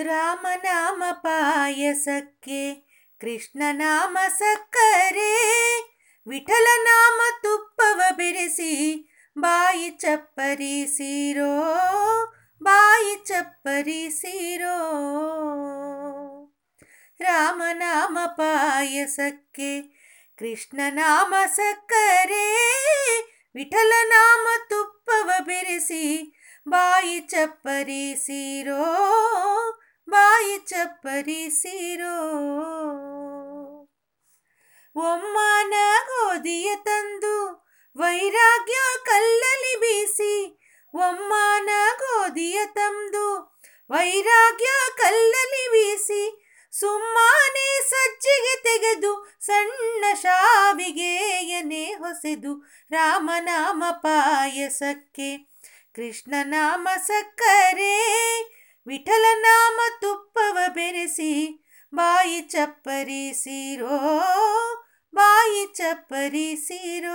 ರಾಮನಾಮ ಪಾಯಸಕ್ಕೆ ಕೃಷ್ಣನಾಮ ಸಕ್ಕರೆ ವಿಠಲ ನಾಮ ತುಪ್ಪವ ಬೆರೆಸಿ ಬಾಯಿ ಚಪ್ಪರಿಸಿರೋ ಬಾಯಿ ಚಪ್ಪರಿಸಿರೋ ರಾಮನಾಮ ಪಾಯಸಕ್ಕೆ ಕೃಷ್ಣನಾಮ ಸಕ್ಕರೆ ವಿಠಲ ನಾಮ ತುಪ್ಪವ ಬೆರೆಸಿ ಬಾಯಿ ಚಪ್ಪರಿಸಿರೋ ಬಾಯಿ ಚಪ್ಪರಿಸಿರೋ ಒಮ್ಮನ ಗೋಧಿಯ ತಂದು ವೈರಾಗ್ಯ ಕಲ್ಲಲಿ ಬೀಸಿ ಒಮ್ಮನ ಗೋಧಿಯ ತಂದು ವೈರಾಗ್ಯ ಕಲ್ಲಲಿ ಬೀಸಿ ಸುಮ್ಮನೆ ಸಜ್ಜಿಗೆ ತೆಗೆದು ಸಣ್ಣ ಶಾವಿಗೆ ಎನೆ ಹೊಸೆದು ರಾಮನಾಮ ಪಾಯಸಕ್ಕೆ ಕೃಷ್ಣನಾಮ ಸಕ್ಕರೆ ವಿಠಲ ನಾಮ ತುಪ್ಪವ ಬೆರೆಸಿ ಬಾಯಿ ಚಪ್ಪರಿಸಿರೋ ಬಾಯಿ ಚಪ್ಪರಿಸಿರೋ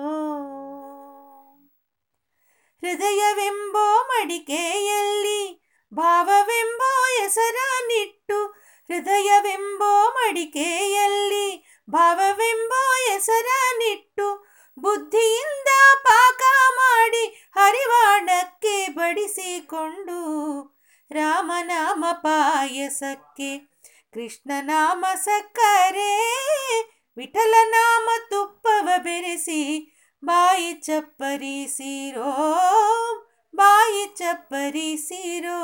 ಹೃದಯವೆಂಬೋ ಮಡಿಕೆಯಲ್ಲಿ ಭಾವವೆಂಬೋ ಹೆಸರನಿಟ್ಟು ಹೃದಯವೆಂಬೋ ಮಡಿಕೆಯಲ್ಲಿ ಭಾವವೆಂಬೋ ಹೆಸರನಿಟ್ಟು ಬುದ್ಧಿಯಿಂದ ಪಾಕ ಮಾಡಿ ಹರಿವಾಣಕ್ಕೆ ಬಡಿಸಿಕೊಂಡು ರಾಮನಾಮ ಪಾಯಸಕ್ಕೆ ಕೃಷ್ಣನಾಮ ಸಕ್ಕರೆ ವಿಠಲ ನಾಮ ತುಪ್ಪವ ಬೆರೆಸಿ ಬಾಯಿ ಚಪ್ಪರಿಸಿರೋ ಬಾಯಿ ಚಪ್ಪರಿಸಿರೋ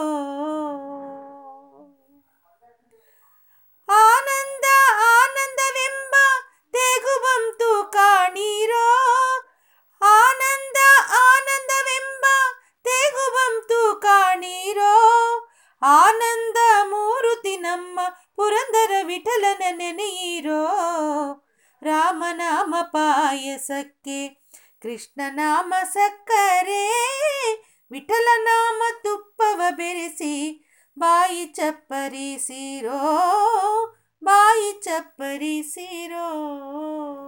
ಆನಂದ ಆನಂದವೆಂಬ ತೇಗು ಬಂತು ಕಾಣಿರೋ ಆನಂದ ಆನಂದವೆಂಬ ತೇಗು ಬಂತು ಕಾಣಿರೋ ಆನಂದ ಮೂರುತಿ ನಮ್ಮ ಪುರಂದರ ವಿಠಲನ ನೆನೆಯಿರೋ ರಾಮನಾಮ ಪಾಯಸಕ್ಕೆ ಕೃಷ್ಣನಾಮ ಸಕ್ಕರೆ ವಿಠಲ ನಾಮ ತುಪ್ಪವ ಬೆರೆಸಿ ಬಾಯಿ ಚಪ್ಪರಿಸಿರೋ ಬಾಯಿ ಚಪ್ಪರಿಸಿರೋ